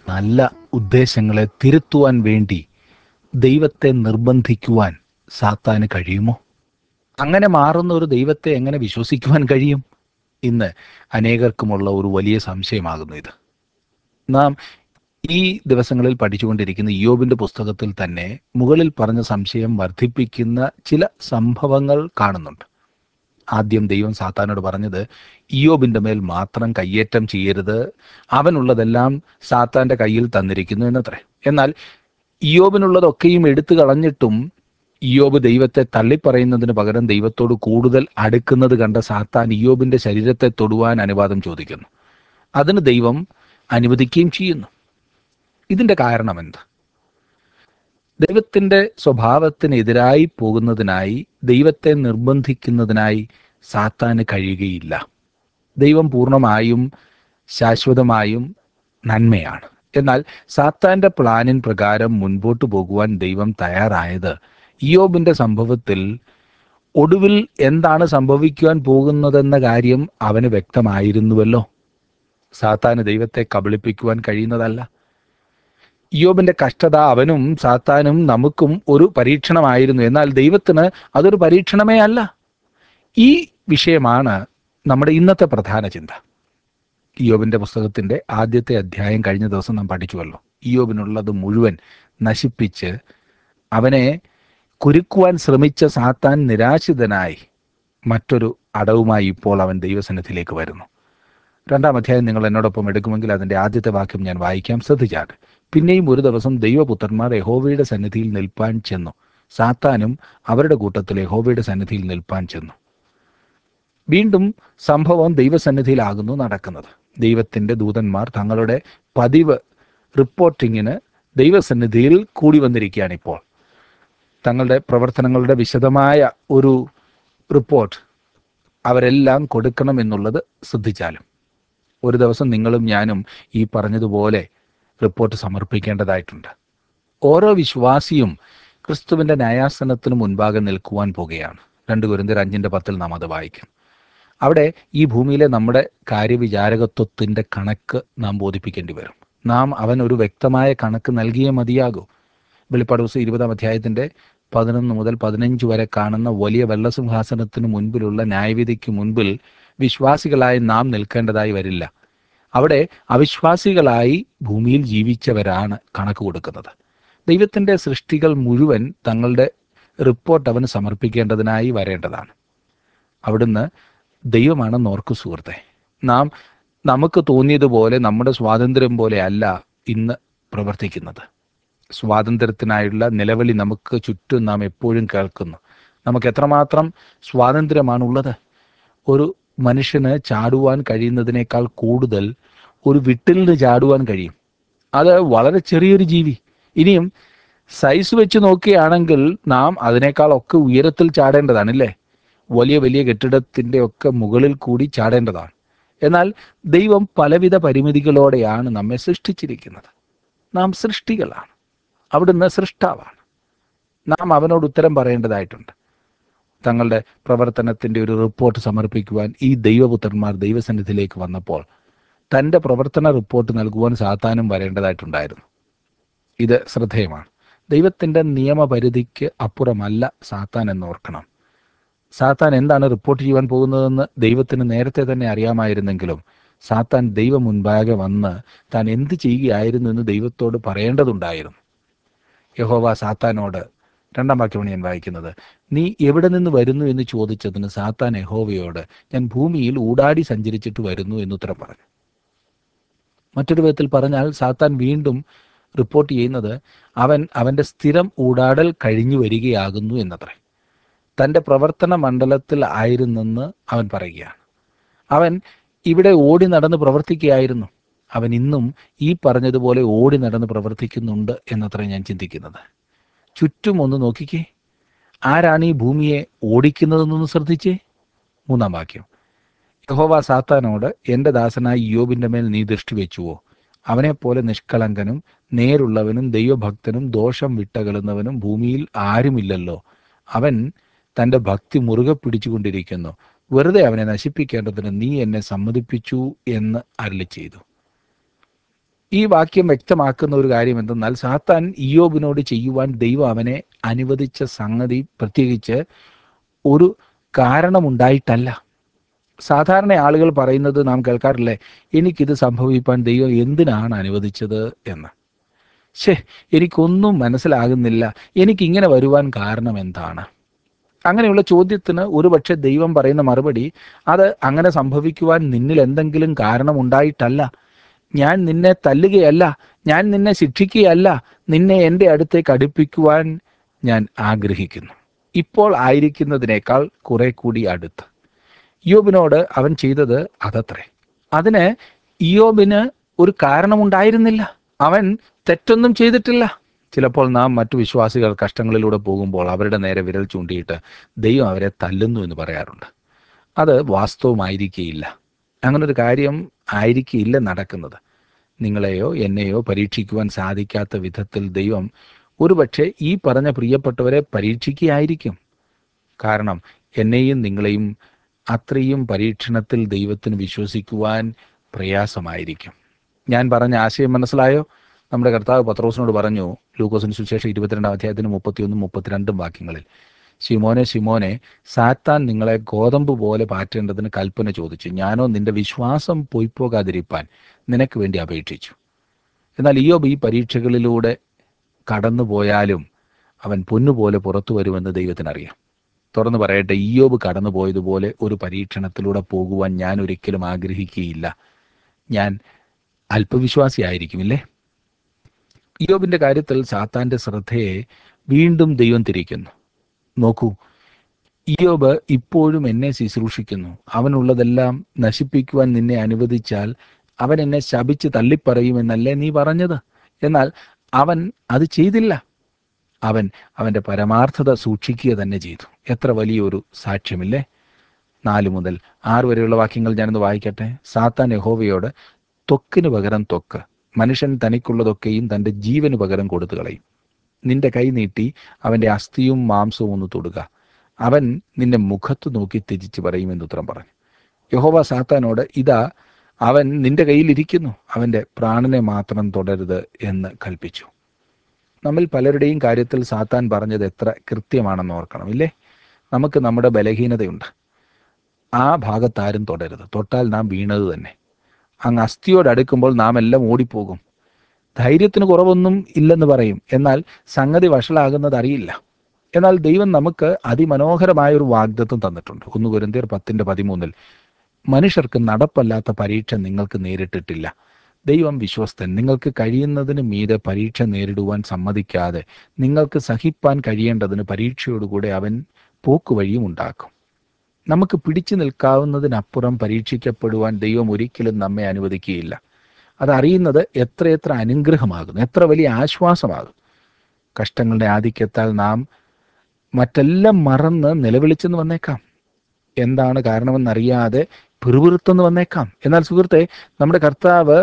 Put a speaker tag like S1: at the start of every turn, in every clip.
S1: നല്ല ഉദ്ദേശങ്ങളെ തിരുത്തുവാൻ വേണ്ടി ദൈവത്തെ നിർബന്ധിക്കുവാൻ സാത്താന് കഴിയുമോ അങ്ങനെ മാറുന്ന ഒരു ദൈവത്തെ എങ്ങനെ വിശ്വസിക്കുവാൻ കഴിയും ഇന്ന് അനേകർക്കുമുള്ള ഒരു വലിയ സംശയമാകുന്നു ഇത് നാം ഈ ദിവസങ്ങളിൽ പഠിച്ചുകൊണ്ടിരിക്കുന്ന ഇയോബിന്റെ പുസ്തകത്തിൽ തന്നെ മുകളിൽ പറഞ്ഞ സംശയം വർദ്ധിപ്പിക്കുന്ന ചില സംഭവങ്ങൾ കാണുന്നുണ്ട് ആദ്യം ദൈവം സാത്താനോട് പറഞ്ഞത് ഇയോബിന്റെ മേൽ മാത്രം കയ്യേറ്റം ചെയ്യരുത് അവനുള്ളതെല്ലാം സാത്താന്റെ കയ്യിൽ തന്നിരിക്കുന്നു എന്നത്രേ എന്നാൽ ഇയോബിനുള്ളതൊക്കെയും എടുത്തു കളഞ്ഞിട്ടും ഇയോബ് ദൈവത്തെ തള്ളിപ്പറയുന്നതിന് പകരം ദൈവത്തോട് കൂടുതൽ അടുക്കുന്നത് കണ്ട സാത്താൻ ഇയോബിന്റെ ശരീരത്തെ തൊടുവാൻ അനുവാദം ചോദിക്കുന്നു അതിന് ദൈവം അനുവദിക്കുകയും ചെയ്യുന്നു ഇതിന്റെ കാരണം എന്ത് ദൈവത്തിന്റെ സ്വഭാവത്തിനെതിരായി പോകുന്നതിനായി ദൈവത്തെ നിർബന്ധിക്കുന്നതിനായി സാത്താന് കഴിയുകയില്ല ദൈവം പൂർണ്ണമായും ശാശ്വതമായും നന്മയാണ് എന്നാൽ സാത്താന്റെ പ്ലാനിൻ പ്രകാരം മുൻപോട്ട് പോകുവാൻ ദൈവം തയ്യാറായത് ഇയോബിന്റെ സംഭവത്തിൽ ഒടുവിൽ എന്താണ് സംഭവിക്കുവാൻ പോകുന്നതെന്ന കാര്യം അവന് വ്യക്തമായിരുന്നുവല്ലോ സാത്താന് ദൈവത്തെ കബളിപ്പിക്കുവാൻ കഴിയുന്നതല്ല ഇയോബിന്റെ കഷ്ടത അവനും സാത്താനും നമുക്കും ഒരു പരീക്ഷണമായിരുന്നു എന്നാൽ ദൈവത്തിന് അതൊരു പരീക്ഷണമേ അല്ല ഈ വിഷയമാണ് നമ്മുടെ ഇന്നത്തെ പ്രധാന ചിന്ത ഇയോബിന്റെ പുസ്തകത്തിന്റെ ആദ്യത്തെ അധ്യായം കഴിഞ്ഞ ദിവസം നാം പഠിച്ചുവല്ലോ ഇയോബിനുള്ളത് മുഴുവൻ നശിപ്പിച്ച് അവനെ കുരുക്കുവാൻ ശ്രമിച്ച സാത്താൻ നിരാശിതനായി മറ്റൊരു അടവുമായി ഇപ്പോൾ അവൻ ദൈവസന്നിധിയിലേക്ക് വരുന്നു രണ്ടാം അധ്യായം നിങ്ങൾ എന്നോടൊപ്പം എടുക്കുമെങ്കിൽ അതിന്റെ ആദ്യത്തെ വാക്യം ഞാൻ വായിക്കാം ശ്രദ്ധിച്ചാട്ട് പിന്നെയും ഒരു ദിവസം ദൈവപുത്രന്മാർ യഹോവയുടെ സന്നിധിയിൽ നിൽപ്പാൻ ചെന്നു സാത്താനും അവരുടെ കൂട്ടത്തിൽ യഹോവയുടെ സന്നിധിയിൽ നിൽപ്പാൻ ചെന്നു വീണ്ടും സംഭവം ദൈവസന്നിധിയിലാകുന്നു നടക്കുന്നത് ദൈവത്തിന്റെ ദൂതന്മാർ തങ്ങളുടെ പതിവ് റിപ്പോർട്ടിങ്ങിന് ദൈവസന്നിധിയിൽ കൂടി വന്നിരിക്കുകയാണ് ഇപ്പോൾ തങ്ങളുടെ പ്രവർത്തനങ്ങളുടെ വിശദമായ ഒരു റിപ്പോർട്ട് അവരെല്ലാം കൊടുക്കണം എന്നുള്ളത് ശ്രദ്ധിച്ചാലും ഒരു ദിവസം നിങ്ങളും ഞാനും ഈ പറഞ്ഞതുപോലെ റിപ്പോർട്ട് സമർപ്പിക്കേണ്ടതായിട്ടുണ്ട് ഓരോ വിശ്വാസിയും ക്രിസ്തുവിന്റെ ന്യായാസനത്തിന് മുൻപാകെ നിൽക്കുവാൻ പോകുകയാണ് രണ്ട് കുരിന്തർ അഞ്ചിന്റെ പത്തിൽ നാം അത് വായിക്കും അവിടെ ഈ ഭൂമിയിലെ നമ്മുടെ കാര്യവിചാരകത്വത്തിന്റെ കണക്ക് നാം ബോധിപ്പിക്കേണ്ടി വരും നാം അവൻ ഒരു വ്യക്തമായ കണക്ക് നൽകിയേ മതിയാകൂ വെളിപ്പാട് ദിവസം ഇരുപതാം അധ്യായത്തിന്റെ പതിനൊന്ന് മുതൽ പതിനഞ്ച് വരെ കാണുന്ന വലിയ വെള്ളസിംഹാസനത്തിന് മുൻപിലുള്ള ന്യായവിധിക്ക് മുൻപിൽ വിശ്വാസികളായി നാം നിൽക്കേണ്ടതായി വരില്ല അവിടെ അവിശ്വാസികളായി ഭൂമിയിൽ ജീവിച്ചവരാണ് കണക്ക് കൊടുക്കുന്നത് ദൈവത്തിന്റെ സൃഷ്ടികൾ മുഴുവൻ തങ്ങളുടെ റിപ്പോർട്ട് അവന് സമർപ്പിക്കേണ്ടതിനായി വരേണ്ടതാണ് അവിടുന്ന് ദൈവമാണെന്ന് ഓർക്കു സുഹൃത്തെ നാം നമുക്ക് തോന്നിയതുപോലെ നമ്മുടെ സ്വാതന്ത്ര്യം പോലെ അല്ല ഇന്ന് പ്രവർത്തിക്കുന്നത് സ്വാതന്ത്ര്യത്തിനായുള്ള നിലവിളി നമുക്ക് ചുറ്റും നാം എപ്പോഴും കേൾക്കുന്നു നമുക്ക് എത്രമാത്രം സ്വാതന്ത്ര്യമാണുള്ളത് ഒരു മനുഷ്യന് ചാടുവാൻ കഴിയുന്നതിനേക്കാൾ കൂടുതൽ ഒരു വിട്ടിലിന് ചാടുവാൻ കഴിയും അത് വളരെ ചെറിയൊരു ജീവി ഇനിയും സൈസ് വെച്ച് നോക്കുകയാണെങ്കിൽ നാം അതിനേക്കാൾ ഒക്കെ ഉയരത്തിൽ ചാടേണ്ടതാണ് അല്ലേ വലിയ വലിയ കെട്ടിടത്തിന്റെ ഒക്കെ മുകളിൽ കൂടി ചാടേണ്ടതാണ് എന്നാൽ ദൈവം പലവിധ പരിമിതികളോടെയാണ് നമ്മെ സൃഷ്ടിച്ചിരിക്കുന്നത് നാം സൃഷ്ടികളാണ് അവിടുന്ന് സൃഷ്ടാവാണ് നാം അവനോട് ഉത്തരം പറയേണ്ടതായിട്ടുണ്ട് തങ്ങളുടെ പ്രവർത്തനത്തിന്റെ ഒരു റിപ്പോർട്ട് സമർപ്പിക്കുവാൻ ഈ ദൈവപുത്രന്മാർ ദൈവസന്നിധിയിലേക്ക് വന്നപ്പോൾ തന്റെ പ്രവർത്തന റിപ്പോർട്ട് നൽകുവാൻ സാത്താനും വരേണ്ടതായിട്ടുണ്ടായിരുന്നു ഇത് ശ്രദ്ധേയമാണ് ദൈവത്തിന്റെ നിയമപരിധിക്ക് അപ്പുറമല്ല സാത്താൻ എന്നോർക്കണം സാത്താൻ എന്താണ് റിപ്പോർട്ട് ചെയ്യുവാൻ പോകുന്നതെന്ന് ദൈവത്തിന് നേരത്തെ തന്നെ അറിയാമായിരുന്നെങ്കിലും സാത്താൻ ദൈവം മുൻപാകെ വന്ന് താൻ എന്ത് ചെയ്യുകയായിരുന്നു എന്ന് ദൈവത്തോട് പറയേണ്ടതുണ്ടായിരുന്നു യഹോവ സാത്താനോട് രണ്ടാം വാക്യമാണ് ഞാൻ വായിക്കുന്നത് നീ എവിടെ നിന്ന് വരുന്നു എന്ന് ചോദിച്ചതിന് സാത്താൻ യഹോവയോട് ഞാൻ ഭൂമിയിൽ ഊടാടി സഞ്ചരിച്ചിട്ട് വരുന്നു എന്ന് ഉത്തരം പറഞ്ഞു മറ്റൊരു വിധത്തിൽ പറഞ്ഞാൽ സാത്താൻ വീണ്ടും റിപ്പോർട്ട് ചെയ്യുന്നത് അവൻ അവന്റെ സ്ഥിരം ഊടാടൽ കഴിഞ്ഞു വരികയാകുന്നു എന്നത്രേ തന്റെ പ്രവർത്തന മണ്ഡലത്തിൽ ആയിരുന്നെന്ന് അവൻ പറയുകയാണ് അവൻ ഇവിടെ ഓടി നടന്ന് പ്രവർത്തിക്കുകയായിരുന്നു അവൻ ഇന്നും ഈ പറഞ്ഞതുപോലെ ഓടി നടന്ന് പ്രവർത്തിക്കുന്നുണ്ട് എന്നത്ര ഞാൻ ചിന്തിക്കുന്നത് ചുറ്റും ഒന്ന് നോക്കിക്കേ ആരാണ് ഈ ഭൂമിയെ ഓടിക്കുന്നതെന്നൊന്ന് ശ്രദ്ധിച്ചേ മൂന്നാം വാക്യം യഹോവ സാത്താനോട് എൻ്റെ ദാസനായ യോബിൻ്റെ മേൽ നീ ദൃഷ്ടി വെച്ചുവോ അവനെപ്പോലെ നിഷ്കളങ്കനും നേരുള്ളവനും ദൈവഭക്തനും ദോഷം വിട്ടകലുന്നവനും ഭൂമിയിൽ ആരുമില്ലല്ലോ അവൻ തൻ്റെ ഭക്തി മുറുകെ പിടിച്ചുകൊണ്ടിരിക്കുന്നു വെറുതെ അവനെ നശിപ്പിക്കേണ്ടതിന് നീ എന്നെ സമ്മതിപ്പിച്ചു എന്ന് അരളി ചെയ്തു ഈ വാക്യം വ്യക്തമാക്കുന്ന ഒരു കാര്യം എന്തെന്നാൽ സാത്താൻ ഇയോബിനോട് ചെയ്യുവാൻ ദൈവം അവനെ അനുവദിച്ച സംഗതി പ്രത്യേകിച്ച് ഒരു കാരണമുണ്ടായിട്ടല്ല സാധാരണ ആളുകൾ പറയുന്നത് നാം കേൾക്കാറില്ലേ എനിക്കിത് സംഭവിപ്പാൻ ദൈവം എന്തിനാണ് അനുവദിച്ചത് എന്ന് ശേ എനിക്കൊന്നും മനസ്സിലാകുന്നില്ല എനിക്കിങ്ങനെ വരുവാൻ കാരണം എന്താണ് അങ്ങനെയുള്ള ചോദ്യത്തിന് ഒരുപക്ഷെ ദൈവം പറയുന്ന മറുപടി അത് അങ്ങനെ സംഭവിക്കുവാൻ നിന്നിൽ എന്തെങ്കിലും കാരണമുണ്ടായിട്ടല്ല ഞാൻ നിന്നെ തല്ലുകയല്ല ഞാൻ നിന്നെ ശിക്ഷിക്കുകയല്ല നിന്നെ എൻ്റെ അടുത്തേക്ക് അടുപ്പിക്കുവാൻ ഞാൻ ആഗ്രഹിക്കുന്നു ഇപ്പോൾ ആയിരിക്കുന്നതിനേക്കാൾ കുറെ കൂടി അടുത്ത് ഇയോബിനോട് അവൻ ചെയ്തത് അതത്രേ അതിന് ഇയോബിന് ഒരു കാരണമുണ്ടായിരുന്നില്ല അവൻ തെറ്റൊന്നും ചെയ്തിട്ടില്ല ചിലപ്പോൾ നാം മറ്റു വിശ്വാസികൾ കഷ്ടങ്ങളിലൂടെ പോകുമ്പോൾ അവരുടെ നേരെ വിരൽ ചൂണ്ടിയിട്ട് ദൈവം അവരെ തല്ലുന്നു എന്ന് പറയാറുണ്ട് അത് വാസ്തവമായിരിക്കുകയില്ല അങ്ങനൊരു കാര്യം ആയിരിക്കില്ല നടക്കുന്നത് നിങ്ങളെയോ എന്നെയോ പരീക്ഷിക്കുവാൻ സാധിക്കാത്ത വിധത്തിൽ ദൈവം ഒരുപക്ഷെ ഈ പറഞ്ഞ പ്രിയപ്പെട്ടവരെ പരീക്ഷിക്കുകയായിരിക്കും കാരണം എന്നെയും നിങ്ങളെയും അത്രയും പരീക്ഷണത്തിൽ ദൈവത്തിന് വിശ്വസിക്കുവാൻ പ്രയാസമായിരിക്കും ഞാൻ പറഞ്ഞ ആശയം മനസ്സിലായോ നമ്മുടെ കർത്താവ് പത്രോസിനോട് പറഞ്ഞു ലൂക്കോസിന് സുശേഷം ഇരുപത്തിരണ്ടാം അധ്യായത്തിന് മുപ്പത്തിയൊന്നും മുപ്പത്തിരണ്ടും വാക്യങ്ങളിൽ ശിമോനെ ശിമോനെ സാത്താൻ നിങ്ങളെ ഗോതമ്പ് പോലെ പാറ്റേണ്ടതിന് കൽപ്പന ചോദിച്ചു ഞാനോ നിന്റെ വിശ്വാസം പൊയ്പോകാതിരിപ്പാൻ നിനക്ക് വേണ്ടി അപേക്ഷിച്ചു എന്നാൽ ഇയോബ് ഈ പരീക്ഷകളിലൂടെ കടന്നുപോയാലും അവൻ പൊന്നുപോലെ പുറത്തു വരുമെന്ന് ദൈവത്തിനറിയാം തുറന്നു പറയട്ടെ ഇയോബ് കടന്നുപോയതുപോലെ ഒരു പരീക്ഷണത്തിലൂടെ പോകുവാൻ ഞാൻ ഒരിക്കലും ആഗ്രഹിക്കുകയില്ല ഞാൻ അല്പവിശ്വാസിയായിരിക്കുമില്ലേ ഇയോബിന്റെ കാര്യത്തിൽ സാത്താന്റെ ശ്രദ്ധയെ വീണ്ടും ദൈവം തിരിക്കുന്നു നോക്കൂ ഇയോബ് ഇപ്പോഴും എന്നെ ശുശ്രൂഷിക്കുന്നു അവനുള്ളതെല്ലാം നശിപ്പിക്കുവാൻ നിന്നെ അനുവദിച്ചാൽ അവൻ എന്നെ ശപിച്ച് തള്ളിപ്പറയുമെന്നല്ലേ നീ പറഞ്ഞത് എന്നാൽ അവൻ അത് ചെയ്തില്ല അവൻ അവന്റെ പരമാർത്ഥത സൂക്ഷിക്കുക തന്നെ ചെയ്തു എത്ര വലിയൊരു സാക്ഷ്യമില്ലേ നാല് മുതൽ ആറ് വരെയുള്ള വാക്യങ്ങൾ ഞാനൊന്ന് വായിക്കട്ടെ സാത്താൻ യഹോവയോട് ത്വക്കിന് പകരം ത്വക്ക് മനുഷ്യൻ തനിക്കുള്ളതൊക്കെയും തൻ്റെ ജീവന് പകരം കൊടുത്തു കളയും നിന്റെ കൈ നീട്ടി അവന്റെ അസ്ഥിയും മാംസവും ഒന്ന് തൊടുക അവൻ നിന്റെ മുഖത്ത് നോക്കി ത്യജിച്ച് പറയുമെന്ന് ഉത്തരം പറഞ്ഞു യഹോവ സാത്താനോട് ഇതാ അവൻ നിന്റെ കയ്യിലിരിക്കുന്നു അവന്റെ പ്രാണനെ മാത്രം തുടരുത് എന്ന് കൽപ്പിച്ചു നമ്മിൽ പലരുടെയും കാര്യത്തിൽ സാത്താൻ പറഞ്ഞത് എത്ര കൃത്യമാണെന്ന് ഓർക്കണം ഇല്ലേ നമുക്ക് നമ്മുടെ ബലഹീനതയുണ്ട് ആ ഭാഗത്താരും തുടരുത് തൊട്ടാൽ നാം വീണത് തന്നെ അങ്ങ് അസ്ഥിയോട് അടുക്കുമ്പോൾ നാം എല്ലാം ഓടിപ്പോകും ധൈര്യത്തിന് കുറവൊന്നും ഇല്ലെന്ന് പറയും എന്നാൽ സംഗതി വഷളാകുന്നത് അറിയില്ല എന്നാൽ ദൈവം നമുക്ക് അതിമനോഹരമായ ഒരു വാഗ്ദത്വം തന്നിട്ടുണ്ട് ഒന്ന് കുരുന്തിയർ പത്തിന്റെ പതിമൂന്നിൽ മനുഷ്യർക്ക് നടപ്പല്ലാത്ത പരീക്ഷ നിങ്ങൾക്ക് നേരിട്ടിട്ടില്ല ദൈവം വിശ്വസ്തൻ നിങ്ങൾക്ക് കഴിയുന്നതിന് മീതെ പരീക്ഷ നേരിടുവാൻ സമ്മതിക്കാതെ നിങ്ങൾക്ക് സഹിപ്പാൻ കഴിയേണ്ടതിന് പരീക്ഷയോടുകൂടെ അവൻ പോക്കുവഴിയും ഉണ്ടാക്കും നമുക്ക് പിടിച്ചു നിൽക്കാവുന്നതിനപ്പുറം പരീക്ഷിക്കപ്പെടുവാൻ ദൈവം ഒരിക്കലും നമ്മെ അനുവദിക്കുകയില്ല അതറിയുന്നത് എത്രയെത്ര അനുഗ്രഹമാകുന്നു എത്ര വലിയ ആശ്വാസമാകും കഷ്ടങ്ങളുടെ ആധിക്യത്താൽ നാം മറ്റെല്ലാം മറന്ന് നിലവിളിച്ചെന്ന് വന്നേക്കാം എന്താണ് കാരണമെന്നറിയാതെ പിറുപിറുത്തെന്ന് വന്നേക്കാം എന്നാൽ സുഹൃത്തെ നമ്മുടെ കർത്താവ്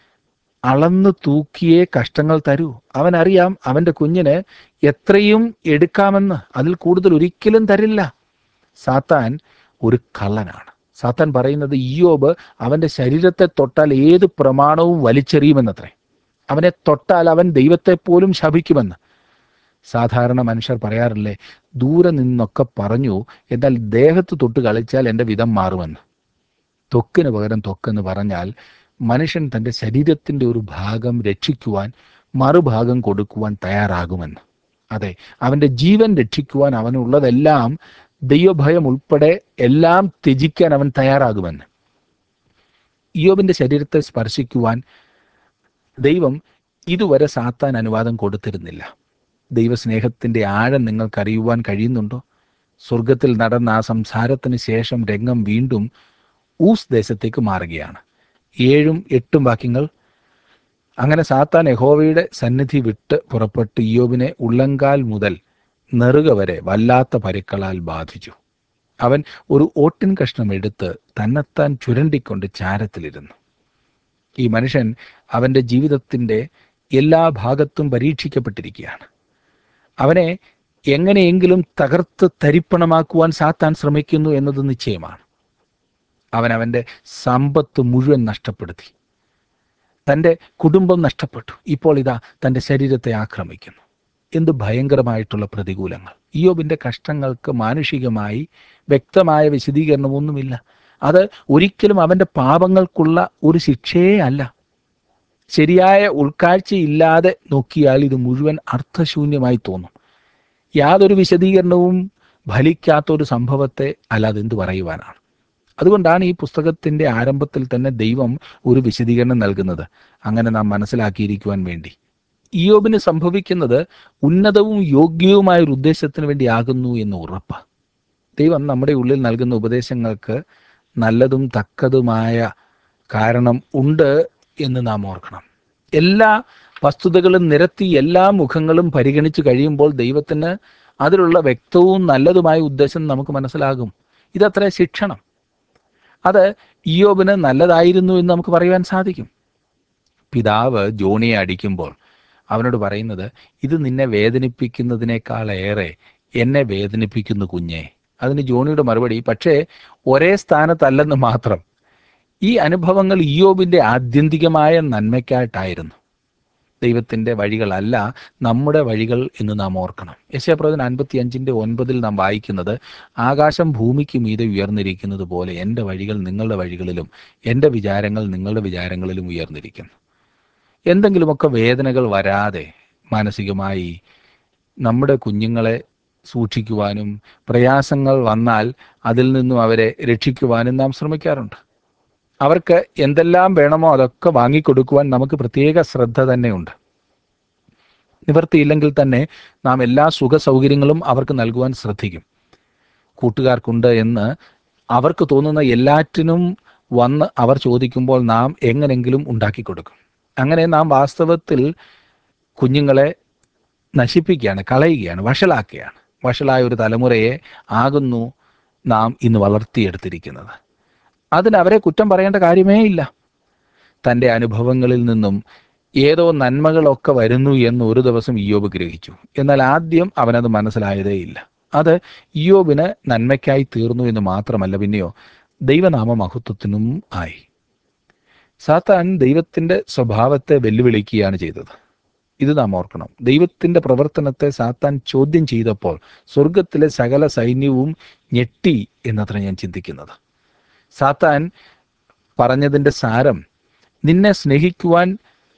S1: അളന്നു തൂക്കിയേ കഷ്ടങ്ങൾ തരൂ അവൻ അറിയാം അവന്റെ കുഞ്ഞിന് എത്രയും എടുക്കാമെന്ന് അതിൽ കൂടുതൽ ഒരിക്കലും തരില്ല സാത്താൻ ഒരു കള്ളനാണ് സാത്താൻ പറയുന്നത് ഇയോബ് അവന്റെ ശരീരത്തെ തൊട്ടാൽ ഏത് പ്രമാണവും വലിച്ചെറിയുമെന്നത്രേ അവനെ തൊട്ടാൽ അവൻ ദൈവത്തെ പോലും ശപിക്കുമെന്ന് സാധാരണ മനുഷ്യർ പറയാറില്ലേ ദൂരെ നിന്നൊക്കെ പറഞ്ഞു എന്നാൽ ദേഹത്ത് തൊട്ട് കളിച്ചാൽ എൻ്റെ വിധം മാറുമെന്ന് ത്വക്കിന് പകരം ത്വക്കെന്ന് പറഞ്ഞാൽ മനുഷ്യൻ തൻ്റെ ശരീരത്തിൻ്റെ ഒരു ഭാഗം രക്ഷിക്കുവാൻ മറുഭാഗം കൊടുക്കുവാൻ തയ്യാറാകുമെന്ന് അതെ അവൻ്റെ ജീവൻ രക്ഷിക്കുവാൻ അവനുള്ളതെല്ലാം ദൈവഭയം ഉൾപ്പെടെ എല്ലാം ത്യജിക്കാൻ അവൻ തയ്യാറാകുമെന്ന് ഇയോബിന്റെ ശരീരത്തെ സ്പർശിക്കുവാൻ ദൈവം ഇതുവരെ സാത്താൻ അനുവാദം കൊടുത്തിരുന്നില്ല ദൈവസ്നേഹത്തിന്റെ ആഴം നിങ്ങൾക്കറിയുവാൻ കഴിയുന്നുണ്ടോ സ്വർഗത്തിൽ നടന്ന ആ സംസാരത്തിന് ശേഷം രംഗം വീണ്ടും ഊസ് ദേശത്തേക്ക് മാറുകയാണ് ഏഴും എട്ടും വാക്യങ്ങൾ അങ്ങനെ സാത്താൻ യഹോവയുടെ സന്നിധി വിട്ട് പുറപ്പെട്ട് ഇയോബിനെ ഉള്ളങ്കാൽ മുതൽ നെറുക വരെ വല്ലാത്ത പരുക്കളാൽ ബാധിച്ചു അവൻ ഒരു ഓട്ടിൻ കഷ്ണം എടുത്ത് തന്നെത്താൻ ചുരണ്ടിക്കൊണ്ട് ചാരത്തിലിരുന്നു ഈ മനുഷ്യൻ അവന്റെ ജീവിതത്തിന്റെ എല്ലാ ഭാഗത്തും പരീക്ഷിക്കപ്പെട്ടിരിക്കുകയാണ് അവനെ എങ്ങനെയെങ്കിലും തകർത്ത് തരിപ്പണമാക്കുവാൻ സാത്താൻ ശ്രമിക്കുന്നു എന്നത് നിശ്ചയമാണ് അവൻ അവന്റെ സമ്പത്ത് മുഴുവൻ നഷ്ടപ്പെടുത്തി തൻ്റെ കുടുംബം നഷ്ടപ്പെട്ടു ഇപ്പോൾ ഇതാ തൻ്റെ ശരീരത്തെ ആക്രമിക്കുന്നു എന്ത് ഭയങ്കരമായിട്ടുള്ള പ്രതികൂലങ്ങൾ ഇയോബിൻ്റെ കഷ്ടങ്ങൾക്ക് മാനുഷികമായി വ്യക്തമായ വിശദീകരണമൊന്നുമില്ല അത് ഒരിക്കലും അവൻ്റെ പാപങ്ങൾക്കുള്ള ഒരു ശിക്ഷയേ അല്ല ശരിയായ ഉൾക്കാഴ്ചയില്ലാതെ നോക്കിയാൽ ഇത് മുഴുവൻ അർത്ഥശൂന്യമായി തോന്നും യാതൊരു വിശദീകരണവും ഫലിക്കാത്ത ഒരു സംഭവത്തെ അല്ലാതെ എന്തു പറയുവാനാണ് അതുകൊണ്ടാണ് ഈ പുസ്തകത്തിന്റെ ആരംഭത്തിൽ തന്നെ ദൈവം ഒരു വിശദീകരണം നൽകുന്നത് അങ്ങനെ നാം മനസ്സിലാക്കിയിരിക്കുവാൻ വേണ്ടി ഇയോബിന് സംഭവിക്കുന്നത് ഉന്നതവും യോഗ്യവുമായ ഒരു ഉദ്ദേശത്തിന് വേണ്ടി ആകുന്നു എന്ന് ഉറപ്പ് ദൈവം നമ്മുടെ ഉള്ളിൽ നൽകുന്ന ഉപദേശങ്ങൾക്ക് നല്ലതും തക്കതുമായ കാരണം ഉണ്ട് എന്ന് നാം ഓർക്കണം എല്ലാ വസ്തുതകളും നിരത്തി എല്ലാ മുഖങ്ങളും പരിഗണിച്ചു കഴിയുമ്പോൾ ദൈവത്തിന് അതിലുള്ള വ്യക്തവും നല്ലതുമായ ഉദ്ദേശം നമുക്ക് മനസ്സിലാകും ഇതത്ര ശിക്ഷണം അത് ഇയോബിന് നല്ലതായിരുന്നു എന്ന് നമുക്ക് പറയുവാൻ സാധിക്കും പിതാവ് ജോണിയെ അടിക്കുമ്പോൾ അവനോട് പറയുന്നത് ഇത് നിന്നെ വേദനിപ്പിക്കുന്നതിനേക്കാളേറെ എന്നെ വേദനിപ്പിക്കുന്നു കുഞ്ഞെ അതിന് ജോണിയുടെ മറുപടി പക്ഷേ ഒരേ സ്ഥാനത്തല്ലെന്ന് മാത്രം ഈ അനുഭവങ്ങൾ ഇയോബിന്റെ ആത്യന്തികമായ നന്മയ്ക്കായിട്ടായിരുന്നു ദൈവത്തിന്റെ വഴികളല്ല നമ്മുടെ വഴികൾ എന്ന് നാം ഓർക്കണം യശയപ്രവചൻ അൻപത്തി അഞ്ചിന്റെ ഒൻപതിൽ നാം വായിക്കുന്നത് ആകാശം ഭൂമിക്ക് മീതെ ഉയർന്നിരിക്കുന്നത് പോലെ എൻ്റെ വഴികൾ നിങ്ങളുടെ വഴികളിലും എൻ്റെ വിചാരങ്ങൾ നിങ്ങളുടെ വിചാരങ്ങളിലും ഉയർന്നിരിക്കുന്നു എന്തെങ്കിലുമൊക്കെ വേദനകൾ വരാതെ മാനസികമായി നമ്മുടെ കുഞ്ഞുങ്ങളെ സൂക്ഷിക്കുവാനും പ്രയാസങ്ങൾ വന്നാൽ അതിൽ നിന്നും അവരെ രക്ഷിക്കുവാനും നാം ശ്രമിക്കാറുണ്ട് അവർക്ക് എന്തെല്ലാം വേണമോ അതൊക്കെ വാങ്ങിക്കൊടുക്കുവാൻ നമുക്ക് പ്രത്യേക ശ്രദ്ധ തന്നെയുണ്ട് നിവർത്തിയില്ലെങ്കിൽ തന്നെ നാം എല്ലാ സുഖ സൗകര്യങ്ങളും അവർക്ക് നൽകുവാൻ ശ്രദ്ധിക്കും കൂട്ടുകാർക്കുണ്ട് എന്ന് അവർക്ക് തോന്നുന്ന എല്ലാറ്റിനും വന്ന് അവർ ചോദിക്കുമ്പോൾ നാം എങ്ങനെങ്കിലും ഉണ്ടാക്കി കൊടുക്കും അങ്ങനെ നാം വാസ്തവത്തിൽ കുഞ്ഞുങ്ങളെ നശിപ്പിക്കുകയാണ് കളയുകയാണ് വഷളാക്കുകയാണ് വഷളായ ഒരു തലമുറയെ ആകുന്നു നാം ഇന്ന് വളർത്തിയെടുത്തിരിക്കുന്നത് അതിന് അവരെ കുറ്റം പറയേണ്ട കാര്യമേ ഇല്ല തൻ്റെ അനുഭവങ്ങളിൽ നിന്നും ഏതോ നന്മകളൊക്കെ വരുന്നു എന്ന് ഒരു ദിവസം ഇയോബ് ഗ്രഹിച്ചു എന്നാൽ ആദ്യം അവനത് മനസ്സിലായതേ ഇല്ല അത് ഇയോബിന് നന്മയ്ക്കായി തീർന്നു എന്ന് മാത്രമല്ല പിന്നെയോ ദൈവനാമ മഹത്വത്തിനും ആയി സാത്താൻ ദൈവത്തിന്റെ സ്വഭാവത്തെ വെല്ലുവിളിക്കുകയാണ് ചെയ്തത് ഇത് നാം ഓർക്കണം ദൈവത്തിന്റെ പ്രവർത്തനത്തെ സാത്താൻ ചോദ്യം ചെയ്തപ്പോൾ സ്വർഗത്തിലെ സകല സൈന്യവും ഞെട്ടി എന്നത്ര ഞാൻ ചിന്തിക്കുന്നത് സാത്താൻ പറഞ്ഞതിൻ്റെ സാരം നിന്നെ സ്നേഹിക്കുവാൻ